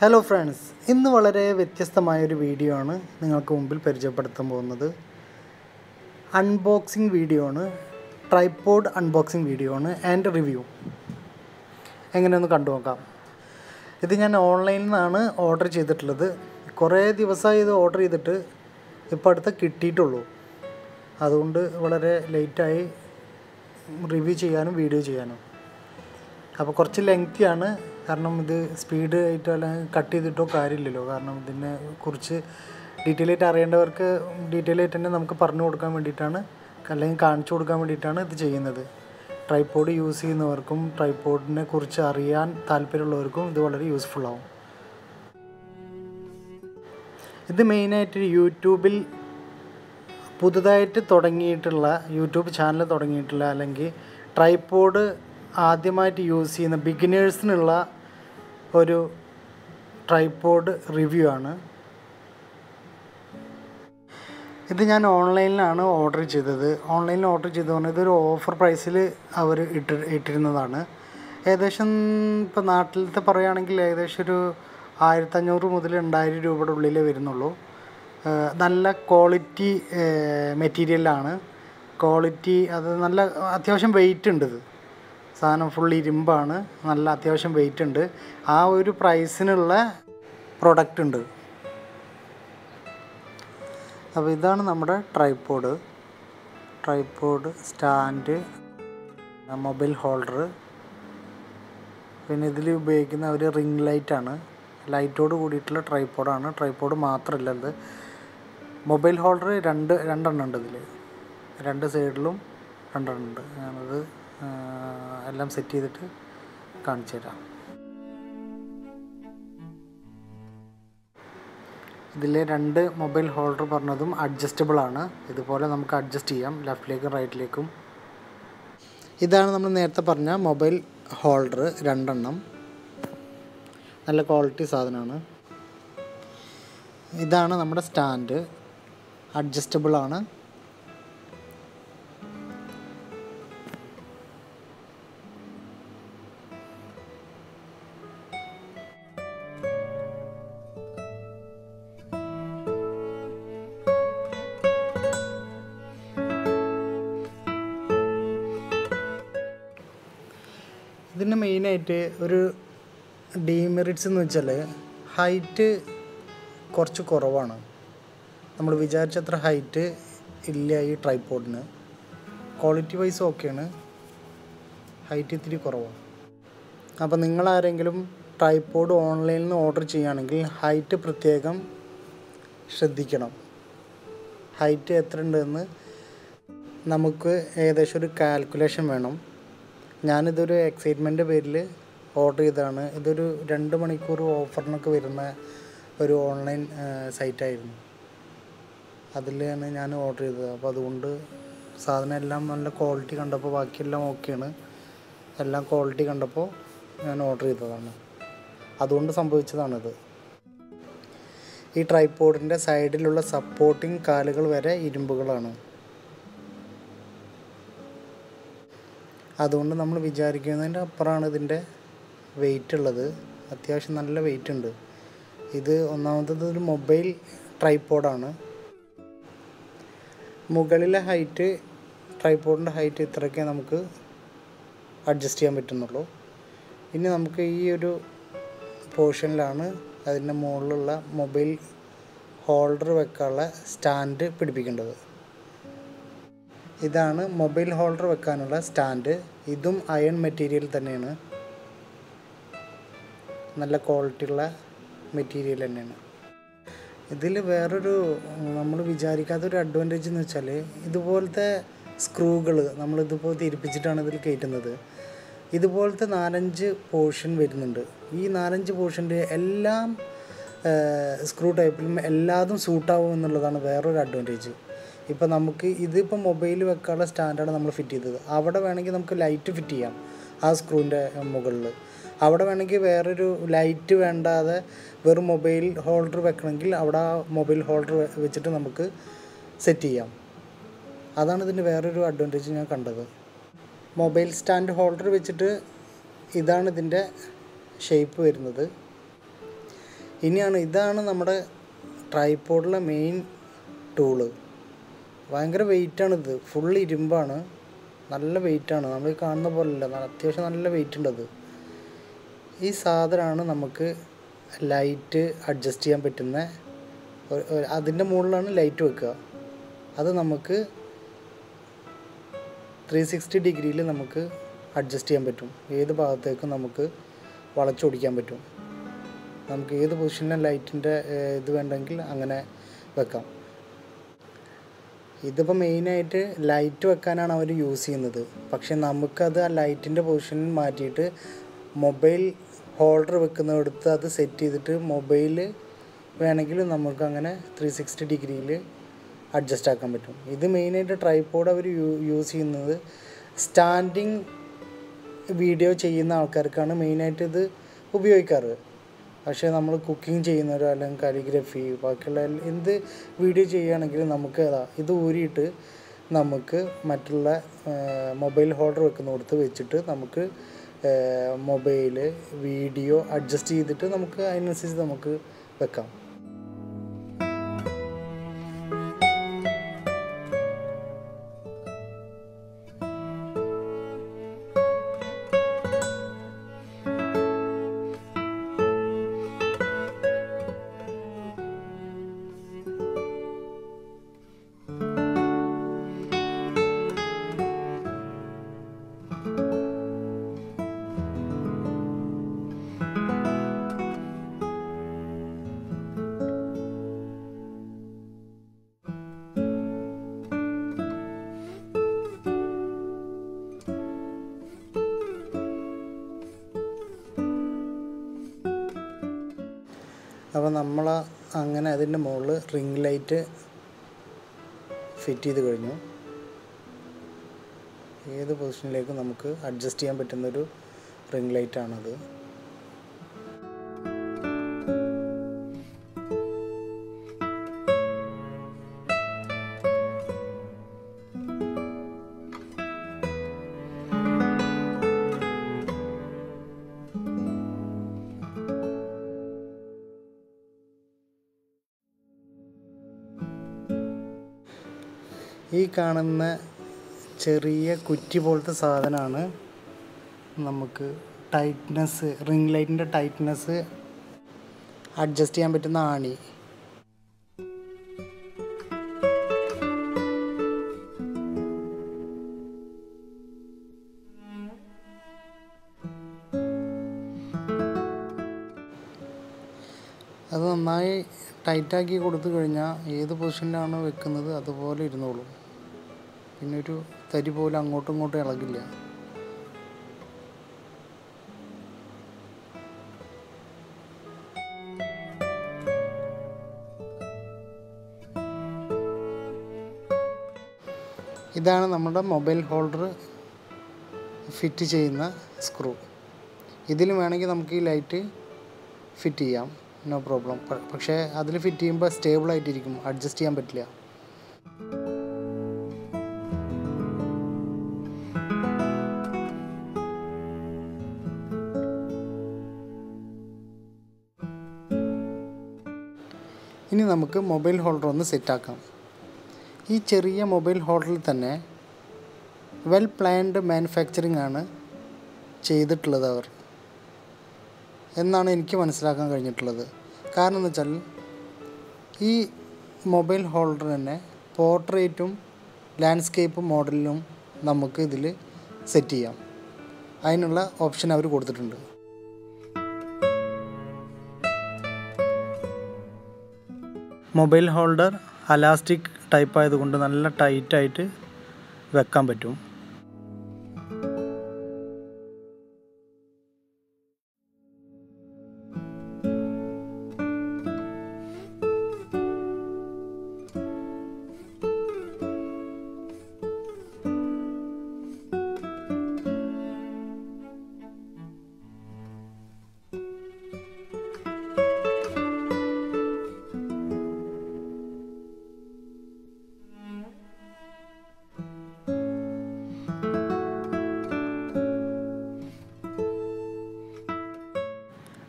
hello friends ഇന്ന് വളരെ വ്യത്യസ്തമായൊരു video ആണ് നിങ്ങൾക്ക് മുമ്പിൽ പരിചയപ്പെടുത്താൻ പോകുന്നത് അൺബോക്സിങ് വീഡിയോ ആണ് ട്രൈപ്പോഡ് അൺബോക്സിങ് വീഡിയോ ആണ് ആൻഡ് റിവ്യൂ എങ്ങനെയൊന്ന് കണ്ടു നോക്കാം ഇത് ഞാൻ ഓൺലൈനിൽ നിന്നാണ് ഓർഡർ ചെയ്തിട്ടുള്ളത് കുറേ ദിവസമായി ഇത് ഓർഡർ ചെയ്തിട്ട് ഇപ്പോൾ അടുത്ത് കിട്ടിയിട്ടുള്ളൂ അതുകൊണ്ട് വളരെ ലേറ്റായി റിവ്യൂ ചെയ്യാനും വീഡിയോ ചെയ്യാനും അപ്പോൾ കുറച്ച് ലെങ്തിയാണ് കാരണം ഇത് സ്പീഡ് ആയിട്ടോ അല്ലെങ്കിൽ കട്ട് ചെയ്തിട്ടോ കാര്യമില്ലല്ലോ കാരണം ഇതിനെ കുറിച്ച് ഡീറ്റെയിൽ ആയിട്ട് അറിയേണ്ടവർക്ക് ഡീറ്റെയിൽ ആയിട്ട് തന്നെ നമുക്ക് പറഞ്ഞു കൊടുക്കാൻ വേണ്ടിയിട്ടാണ് അല്ലെങ്കിൽ കാണിച്ചു കൊടുക്കാൻ വേണ്ടിയിട്ടാണ് ഇത് ചെയ്യുന്നത് ട്രൈപ്പോഡ് യൂസ് ചെയ്യുന്നവർക്കും ട്രൈപ്പോഡിനെ കുറിച്ച് അറിയാൻ താല്പര്യമുള്ളവർക്കും ഇത് വളരെ യൂസ്ഫുൾ ആവും ഇത് മെയിനായിട്ട് യൂട്യൂബിൽ പുതുതായിട്ട് തുടങ്ങിയിട്ടുള്ള യൂട്യൂബ് ചാനൽ തുടങ്ങിയിട്ടുള്ള അല്ലെങ്കിൽ ട്രൈപ്പോഡ് ആദ്യമായിട്ട് യൂസ് ചെയ്യുന്ന ബിഗിനേഴ്സിനുള്ള ഒരു ട്രൈപ്പോഡ് റിവ്യൂ ആണ് ഇത് ഞാൻ ഓൺലൈനിലാണ് ഓർഡർ ചെയ്തത് ഓൺലൈനിൽ ഓർഡർ ചെയ്തത് പറഞ്ഞാൽ ഇതൊരു ഓഫർ പ്രൈസിൽ അവർ ഇട്ട് ഇട്ടിരുന്നതാണ് ഏകദേശം ഇപ്പോൾ നാട്ടിലത്തെ പറയുകയാണെങ്കിൽ ഏകദേശം ഒരു ആയിരത്തഞ്ഞൂറ് മുതൽ രണ്ടായിരം രൂപയുടെ ഉള്ളിലേ വരുന്നുള്ളൂ ഏഹ് നല്ല ക്വാളിറ്റി മെറ്റീരിയലാണ് ക്വാളിറ്റി അത് നല്ല അത്യാവശ്യം വെയിറ്റ് ഉണ്ട് ഇത് സാധനം ഫുൾ ഇരുമ്പാണ് നല്ല അത്യാവശ്യം വെയിറ്റ് ഉണ്ട് ആ ഒരു പ്രൈസിനുള്ള പ്രൊഡക്റ്റ് ഉണ്ട് അപ്പോൾ ഇതാണ് നമ്മുടെ tripod tripod stand mobile holder പിന്നെ ഇതിൽ ഉപയോഗിക്കുന്ന ഒരു റിംഗ് ലൈറ്റാണ് ലൈറ്റോട് കൂടിയിട്ടുള്ള ട്രൈപ്പോഡാണ് ട്രൈപ്പോഡ് മാത്രമല്ല ഇത് മൊബൈൽ ഹോൾഡർ രണ്ട് രണ്ടെണ്ണം ഉണ്ട് ഇതിൽ രണ്ട് സൈഡിലും രണ്ടെണ്ണം ഉണ്ട് ഞാനത് ആ, എല്ലാം സെറ്റ് ചെയ്തിട്ട് കാണിച്ചു തരാം ഇതിലെ രണ്ട് മൊബൈൽ ഹോൾഡർ പറഞ്ഞതും അഡ്ജസ്റ്റബിൾ ആണ് ഇതുപോലെ നമുക്ക് അഡ്ജസ്റ്റ് ചെയ്യാം ലെഫ്റ്റിലേക്കും റൈറ്റിലേക്കും ഇതാണ് നമ്മൾ നേരത്തെ പറഞ്ഞ മൊബൈൽ ഹോൾഡർ രണ്ടെണ്ണം നല്ല ക്വാളിറ്റി സാധനമാണ് ഇതാണ് നമ്മുടെ സ്റ്റാൻഡ് അഡ്ജസ്റ്റബിൾ ആണ് ഇതിന് മെയിനായിട്ട് ഒരു ഡീമെറിറ്റ്സ് എന്ന് വെച്ചാൽ ഹൈറ്റ് കുറച്ച് കുറവാണ് നമ്മൾ വിചാരിച്ചത്ര ഹൈറ്റ് ഇല്ല ഈ ട്രൈപ്പോഡിന് ക്വാളിറ്റി വൈസ് ഓക്കെയാണ് ഹൈറ്റ് ഇത്തിരി കുറവാണ് അപ്പോൾ നിങ്ങളാരെങ്കിലും ട്രൈപ്പോഡ് ഓൺലൈനിൽ നിന്ന് ഓർഡർ ചെയ്യുകയാണെങ്കിൽ ഹൈറ്റ് പ്രത്യേകം ശ്രദ്ധിക്കണം ഹൈറ്റ് എത്ര ഉണ്ടെന്ന് നമുക്ക് ഏകദേശം ഒരു കാൽക്കുലേഷൻ വേണം ഞാനിതൊരു എക്സൈറ്റ്മെൻറ്റ് പേരിൽ ഓർഡർ ചെയ്തതാണ് ഇതൊരു രണ്ട് മണിക്കൂർ ഓഫറിനൊക്കെ വരുന്ന ഒരു ഓൺലൈൻ സൈറ്റായിരുന്നു അതിലാണ് ഞാൻ ഓർഡർ ചെയ്തത് അപ്പോൾ അതുകൊണ്ട് സാധനം എല്ലാം നല്ല ക്വാളിറ്റി കണ്ടപ്പോൾ ബാക്കിയെല്ലാം ഓക്കെയാണ് എല്ലാം ക്വാളിറ്റി കണ്ടപ്പോൾ ഞാൻ ഓർഡർ ചെയ്തതാണ് അതുകൊണ്ട് സംഭവിച്ചതാണിത് ഈ ട്രൈപ്പോഡിൻ്റെ സൈഡിലുള്ള സപ്പോർട്ടിങ് കാലുകൾ വരെ ഇരുമ്പുകളാണ് അതുകൊണ്ട് നമ്മൾ വിചാരിക്കുന്നതിൻ്റെ അപ്പുറമാണ് ഇതിൻ്റെ വെയിറ്റ് ഉള്ളത് അത്യാവശ്യം നല്ല വെയിറ്റ് ഉണ്ട് ഇത് ഒന്നാമത്തത് ഒരു മൊബൈൽ ട്രൈപ്പോഡാണ് മുകളിലെ ഹൈറ്റ് ട്രൈപ്പോഡിൻ്റെ ഹൈറ്റ് ഇത്രയൊക്കെ നമുക്ക് അഡ്ജസ്റ്റ് ചെയ്യാൻ പറ്റുന്നുള്ളൂ ഇനി നമുക്ക് ഈ ഒരു പോർഷനിലാണ് അതിൻ്റെ മുകളിലുള്ള മൊബൈൽ ഹോൾഡർ വെക്കാനുള്ള സ്റ്റാൻഡ് പിടിപ്പിക്കേണ്ടത് ഇതാണ് മൊബൈൽ ഹോൾഡർ വെക്കാനുള്ള സ്റ്റാൻഡ് ഇതും അയൺ മെറ്റീരിയൽ തന്നെയാണ് നല്ല ക്വാളിറ്റി ഉള്ള മെറ്റീരിയൽ തന്നെയാണ് ഇതിൽ വേറൊരു നമ്മൾ വിചാരിക്കാത്തൊരു അഡ്വാൻറ്റേജ് എന്ന് വെച്ചാൽ ഇതുപോലത്തെ സ്ക്രൂകൾ നമ്മൾ ഇതുപോലെ തിരിപ്പിച്ചിട്ടാണ് ഇതിൽ കയറ്റുന്നത് ഇതുപോലത്തെ നാലഞ്ച് പോർഷൻ വരുന്നുണ്ട് ഈ നാലഞ്ച് പോർഷൻ്റെ എല്ലാം സ്ക്രൂ ടൈപ്പിലും എല്ലാതും സൂട്ടാവും എന്നുള്ളതാണ് വേറൊരു അഡ്വാൻറ്റേജ് ഇപ്പോൾ നമുക്ക് ഇതിപ്പോൾ മൊബൈൽ വെക്കാനുള്ള സ്റ്റാൻഡാണ് നമ്മൾ ഫിറ്റ് ചെയ്തത് അവിടെ വേണമെങ്കിൽ നമുക്ക് ലൈറ്റ് ഫിറ്റ് ചെയ്യാം ആ സ്ക്രൂവിൻ്റെ മുകളിൽ അവിടെ വേണമെങ്കിൽ വേറൊരു ലൈറ്റ് വേണ്ടാതെ വെറും മൊബൈൽ ഹോൾഡർ വെക്കണമെങ്കിൽ അവിടെ ആ മൊബൈൽ ഹോൾഡർ വെച്ചിട്ട് നമുക്ക് സെറ്റ് ചെയ്യാം അതാണ് ഇതിൻ്റെ വേറൊരു അഡ്വാൻറ്റേജ് ഞാൻ കണ്ടത് മൊബൈൽ സ്റ്റാൻഡ് ഹോൾഡർ വെച്ചിട്ട് ഇതാണ് ഇതിൻ്റെ ഷേപ്പ് വരുന്നത് ഇനിയാണ് ഇതാണ് നമ്മുടെ ട്രൈപ്പോഡിലെ മെയിൻ ടൂള് ഭയങ്കര വെയിറ്റാണിത് ഫുൾ ഇരുമ്പാണ് നല്ല വെയിറ്റാണ് നമ്മൾ ഈ കാണുന്ന പോലെയല്ല നല്ല- അത്യാവശ്യം നല്ല വെയിറ്റ് ഉണ്ട് അത് ഈ സാധനമാണ് നമുക്ക് ലൈറ്റ് അഡ്ജസ്റ്റ് ചെയ്യാൻ പറ്റുന്ന ഒരു- ഒരു- അതിൻ്റെ മുകളിലാണ് ലൈറ്റ് വെക്കുക അത് നമുക്ക് ത്രീ സിക്സ്റ്റി ഡിഗ്രിയിൽ നമുക്ക് അഡ്ജസ്റ്റ് ചെയ്യാൻ പറ്റും ഏത് ഭാഗത്തേക്കും നമുക്ക് വളച്ചൊടിക്കാൻ പറ്റും നമുക്ക് ഏത് പൊസിഷനിലും ലൈറ്റിൻ്റെ ഇത് വേണ്ടെങ്കിൽ അങ്ങനെ വെക്കാം ഇതിപ്പോൾ മെയിനായിട്ട് ലൈറ്റ് വെക്കാനാണ് അവർ യൂസ് ചെയ്യുന്നത് പക്ഷേ നമുക്കത് ആ ലൈറ്റിൻ്റെ പൊസിഷനിൽ മാറ്റിയിട്ട് മൊബൈൽ ഹോൾഡർ വെക്കുന്നിടത്ത് അത് സെറ്റ് ചെയ്തിട്ട് മൊബൈൽ വേണമെങ്കിൽ നമുക്ക് അങ്ങനെ ത്രീ സിക്സ്റ്റി ഡിഗ്രിയിൽ അഡ്ജസ്റ്റ് ആക്കാൻ പറ്റും ഇത് മെയിനായിട്ട് ട്രൈപ്പോഡ് അവർ യൂസ് ചെയ്യുന്നത് സ്റ്റാൻഡിങ് വീഡിയോ ചെയ്യുന്ന ആൾക്കാർക്കാണ് മെയിനായിട്ട് ഇത് ഉപയോഗിക്കാറ് പക്ഷേ നമ്മൾ കുക്കിംഗ് ചെയ്യുന്നവരോ അല്ലെങ്കിൽ കാലിഗ്രഫി ബാക്കിയുള്ള എല്ല- എന്ത് വീഡിയോ ചെയ്യുകയാണെങ്കിലും നമുക്ക് അതാ ഇത് ഊരിയിട്ട് നമുക്ക് മറ്റുള്ള മൊബൈൽ ഹോൾഡർ വെക്കുന്നിടത്ത് വെച്ചിട്ട് നമുക്ക് മൊബൈൽ വീഡിയോ അഡ്ജസ്റ്റ് ചെയ്തിട്ട് നമുക്ക് അതിനനുസരിച്ച് നമുക്ക് വെക്കാം അപ്പോൾ നമ്മൾ അങ്ങനെ അതിൻ്റെ മുകളിൽ റിംഗ് ലൈറ്റ് ഫിറ്റ് ചെയ്ത് കഴിഞ്ഞു ഏത് പൊസിഷനിലേക്കും നമുക്ക് അഡ്ജസ്റ്റ് ചെയ്യാൻ പറ്റുന്നൊരു റിംഗ് ലൈറ്റാണത് ഈ കാണുന്ന ചെറിയ കുറ്റി പോലത്തെ സാധനമാണ് നമുക്ക് ടൈറ്റ്നസ് റിംഗ് ലൈറ്റിൻ്റെ ടൈറ്റ്നസ് അഡ്ജസ്റ്റ് ചെയ്യാൻ പറ്റുന്ന ആണി അത് നന്നായി ടൈറ്റാക്കി കൊടുത്തു കഴിഞ്ഞാൽ ഏത് പൊസിഷനിലാണ് വെക്കുന്നത് അതുപോലെ ഇരുന്നോളും പിന്നെ ഒരു തരി പോലും അങ്ങോട്ടും ഇങ്ങോട്ടും ഇളകില്ല ഇതാണ് നമ്മുടെ മൊബൈൽ ഹോൾഡർ ഫിറ്റ് ചെയ്യുന്ന സ്ക്രൂ ഇതിൽ വേണമെങ്കിൽ നമുക്ക് ഈ ലൈറ്റ് ഫിറ്റ് ചെയ്യാം നോ പ്രോബ്ലം പക്ഷേ അതിൽ ഫിറ്റ് ചെയ്യുമ്പോൾ സ്റ്റേബിൾ ആയിട്ടിരിക്കും അഡ്ജസ്റ്റ് ചെയ്യാൻ പറ്റില്ല ഇനി നമുക്ക് മൊബൈൽ ഹോൾഡർ ഒന്ന് സെറ്റാക്കാം ഈ ചെറിയ മൊബൈൽ ഹോൾഡറിൽ തന്നെ വെൽ പ്ലാൻഡ് മാനുഫാക്ചറിങ് ആണ് ചെയ്തിട്ടുള്ളത് അവർ എന്നാണ് എനിക്ക് മനസ്സിലാക്കാൻ കഴിഞ്ഞിട്ടുള്ളത് കാരണം എന്ന് വെച്ചാൽ ഈ മൊബൈൽ ഹോൾഡർ തന്നെ പോർട്രേറ്റും ലാൻഡ്സ്കേപ്പ് മോഡലിലും നമുക്ക് ഇതിൽ സെറ്റ് ചെയ്യാം അതിനുള്ള ഓപ്ഷൻ അവർ കൊടുത്തിട്ടുണ്ട് മൊബൈൽ ഹോൾഡർ അലാസ്റ്റിക് ടൈപ്പ് ആയതുകൊണ്ട് നല്ല ടൈറ്റായിട്ട് വെക്കാൻ പറ്റും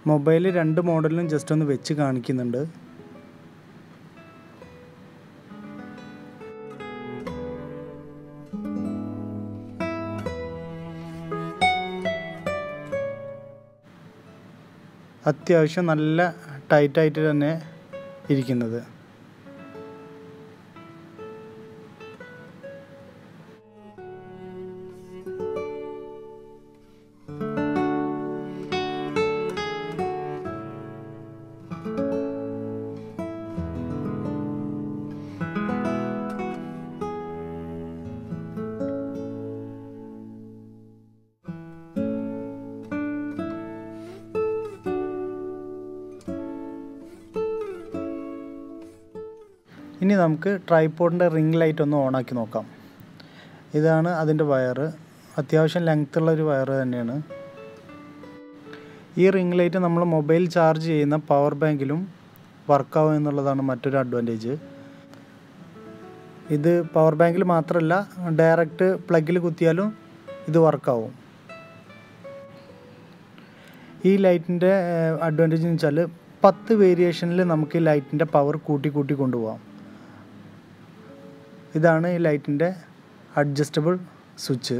മൊബൈൽ രണ്ട് മോഡലിലും ജസ്റ്റ് ഒന്ന് വെച്ച് കാണിക്കുന്നുണ്ട് അത്യാവശ്യം നല്ല ടൈറ്റായിട്ട് തന്നെ ഇരിക്കുന്നത് ഇനി നമുക്ക് ട്രൈപോഡിൻ്റെ റിംഗ് ലൈറ്റ് ഒന്ന് ഓണാക്കി നോക്കാം ഇതാണ് അതിൻ്റെ വയറ് അത്യാവശ്യം ലെങ്ത് ഉള്ള ഒരു വയറ് തന്നെയാണ് ഈ റിംഗ് ലൈറ്റ് നമ്മൾ മൊബൈൽ ചാർജ് ചെയ്യുന്ന പവർ ബാങ്കിലും വർക്കാവും എന്നുള്ളതാണ് മറ്റൊരു അഡ്വാൻറ്റേജ് ഇത് പവർ ബാങ്കിൽ മാത്രമല്ല ഡയറക്റ്റ് പ്ലഗിൽ കുത്തിയാലും ഇത് വർക്കാവും ഈ ലൈറ്റിൻ്റെ അഡ്വാൻറ്റേജ് എന്ന് വെച്ചാൽ പത്ത് വേരിയേഷനിൽ നമുക്ക് ഈ ലൈറ്റിൻ്റെ പവർ കൂട്ടി കൂട്ടി കൊണ്ടുപോകാം ഇതാണ് ഈ ലൈറ്റിൻ്റെ adjustable switch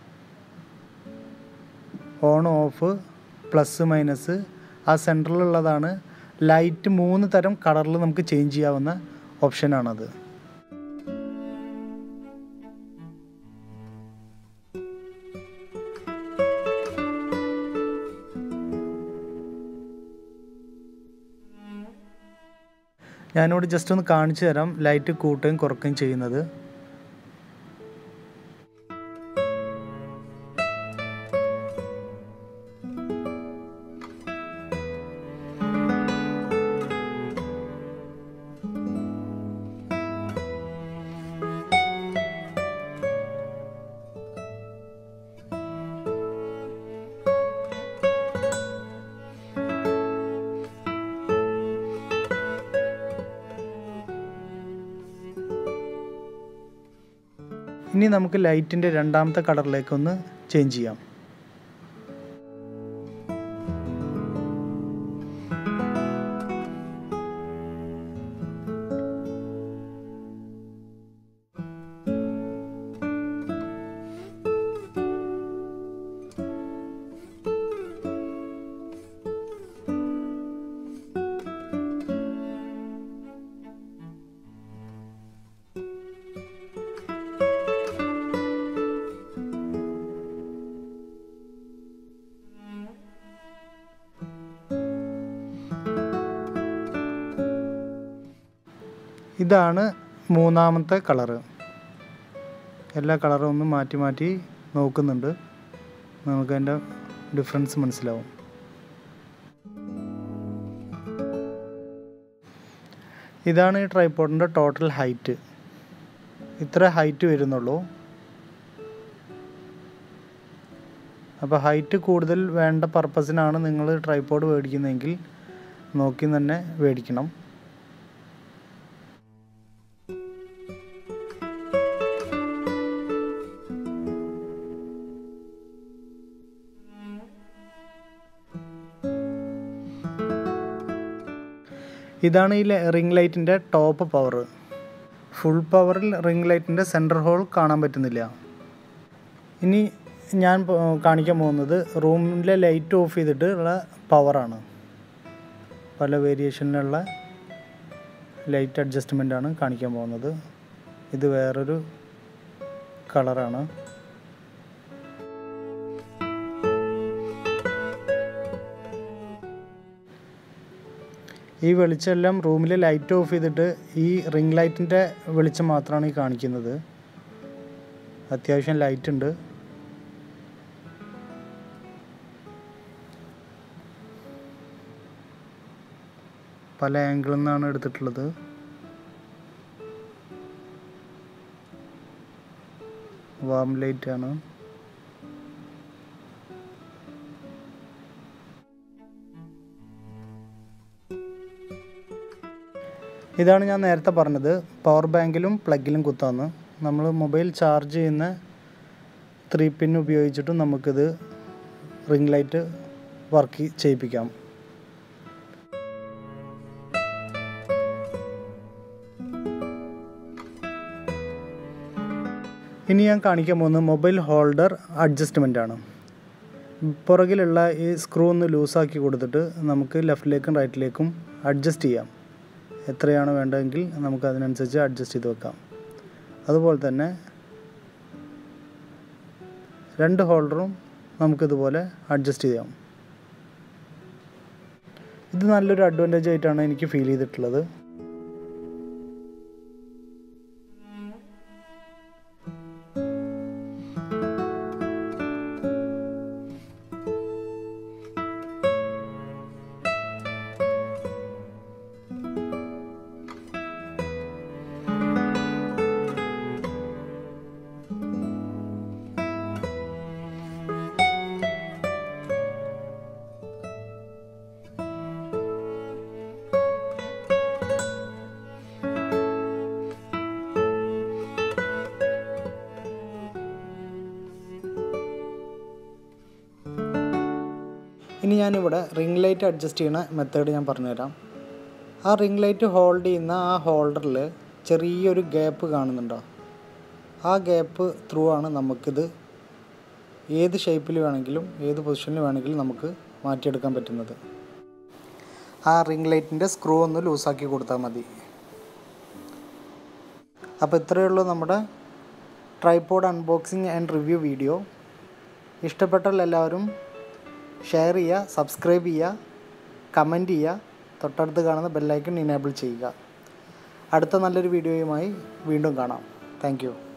on off plus minus ആ സെൻറ്ററിലുള്ളതാണ് ലൈറ്റ് മൂന്ന് തരം കളറിൽ നമുക്ക് ചേഞ്ച് ചെയ്യാവുന്ന ഓപ്ഷനാണത് ഞാനിവിടെ ജസ്റ്റ് ഒന്ന് കാണിച്ചു തരാം ലൈറ്റ് കൂട്ടുകയും കുറയ്ക്കുകയും ചെയ്യുന്നത് ഇനി നമുക്ക് ലൈറ്റിൻ്റെ രണ്ടാമത്തെ കളറിലേക്ക് ഒന്ന് ചേഞ്ച് ചെയ്യാം ഇതാണ് മൂന്നാമത്തെ കളറ് എല്ലാ കളറും ഒന്ന് മാറ്റി മാറ്റി നോക്കുന്നുണ്ട് നമുക്ക് അതിൻ്റെ ഡിഫറൻസ് മനസ്സിലാവും ഇതാണ് ഈ ട്രൈപ്പോഡിൻ്റെ ടോട്ടൽ ഹൈറ്റ് ഇത്ര ഹൈറ്റ് വരുന്നുള്ളൂ അപ്പോൾ ഹൈറ്റ് കൂടുതൽ വേണ്ട പർപ്പസിനാണ് നിങ്ങൾ ട്രൈപ്പോഡ് മേടിക്കുന്നതെങ്കിൽ നോക്കി തന്നെ മേടിക്കണം ഇതാണ് ഈ റിംഗ് ലൈറ്റിൻ്റെ ടോപ്പ് പവർ ഫുൾ പവറിൽ റിംഗ് ലൈറ്റിൻ്റെ സെൻറ്റർ ഹോൾ കാണാൻ പറ്റുന്നില്ല ഇനി ഞാൻ പോ- കാണിക്കാൻ പോകുന്നത് റൂമിലെ ലൈറ്റ് ഓഫ് ചെയ്തിട്ട് ഉള്ള പവറാണ് പല വേരിയേഷനിലുള്ള ലൈറ്റ് അഡ്ജസ്റ്റ്മെൻ്റ് ആണ് കാണിക്കാൻ പോകുന്നത് ഇത് വേറൊരു കളറാണ് ഈ വെളിച്ചമെല്ലാം റൂമിൽ ലൈറ്റ് ഓഫ് ചെയ്തിട്ട് ഈ റിംഗ് ലൈറ്റിൻ്റെ വെളിച്ചം മാത്രമാണ് ഈ കാണിക്കുന്നത് അത്യാവശ്യം ലൈറ്റ് ഉണ്ട് പല ആംഗിളിൽ നിന്നാണ് എടുത്തിട്ടുള്ളത് വാം ലൈറ്റ് ആണ് ഇതാണ് ഞാൻ നേരത്തെ പറഞ്ഞത് പവർ ബാങ്കിലും പ്ലഗിലും കുത്താന്ന് നമ്മൾ മൊബൈൽ ചാർജ് ചെയ്യുന്ന ത്രീ പിൻ ഉപയോഗിച്ചിട്ടും നമുക്കിത് റിംഗ് ലൈറ്റ് വർക്ക് ചെയ്യിപ്പിക്കാം ഇനി ഞാൻ കാണിക്കാൻ പോകുന്നത് മൊബൈൽ ഹോൾഡർ അഡ്ജസ്റ്റ്മെൻ്റ് ആണ് പുറകിലുള്ള ഈ സ്ക്രൂ ഒന്ന് ലൂസാക്കി കൊടുത്തിട്ട് നമുക്ക് ലെഫ്റ്റിലേക്കും റൈറ്റിലേക്കും അഡ്ജസ്റ്റ് ചെയ്യാം എത്രയാണ് വേണ്ടതെങ്കിൽ നമുക്ക് അതിനനുസരിച്ച് അഡ്ജസ്റ്റ് ചെയ്ത് വെക്കാം അതുപോലെ തന്നെ രണ്ട് ഹോൾഡറും നമുക്കിതുപോലെ അഡ്ജസ്റ്റ് ചെയ്യാം ഇത് നല്ലൊരു അഡ്വാൻറ്റേജ് ആയിട്ടാണ് എനിക്ക് ഫീൽ ചെയ്തിട്ടുള്ളത് ഇനി ഞാനിവിടെ റിംഗ് ലൈറ്റ് അഡ്ജസ്റ്റ് ചെയ്യുന്ന മെത്തേഡ് ഞാൻ പറഞ്ഞുതരാം ആ റിംഗ് ലൈറ്റ് ഹോൾഡ് ചെയ്യുന്ന ആ ഹോൾഡറിൽ ചെറിയൊരു ഗ്യാപ്പ് കാണുന്നുണ്ടോ ആ ഗ്യാപ്പ് ത്രൂ ആണ് നമുക്കിത് ഏത് ഷേപ്പിൽ വേണമെങ്കിലും ഏത് പൊസിഷനിൽ വേണമെങ്കിലും നമുക്ക് മാറ്റിയെടുക്കാൻ പറ്റുന്നത് ആ റിംഗ് ലൈറ്റിൻ്റെ സ്ക്രൂ ഒന്ന് ലൂസാക്കി കൊടുത്താൽ മതി അപ്പോൾ ഇത്രയേ ഉള്ളൂ നമ്മുടെ tripod unboxing and review video ഇഷ്ടപ്പെട്ടാൽ എല്ലാവരും ഷെയർ ചെയ്യുക സബ്സ്ക്രൈബ് ചെയ്യുക കമൻറ്റ് ചെയ്യുക തൊട്ടടുത്ത് കാണുന്ന ബെല്ലൈക്കൺ ഇനേബിൾ ചെയ്യുക അടുത്ത നല്ലൊരു വീഡിയോയുമായി വീണ്ടും കാണാം താങ്ക്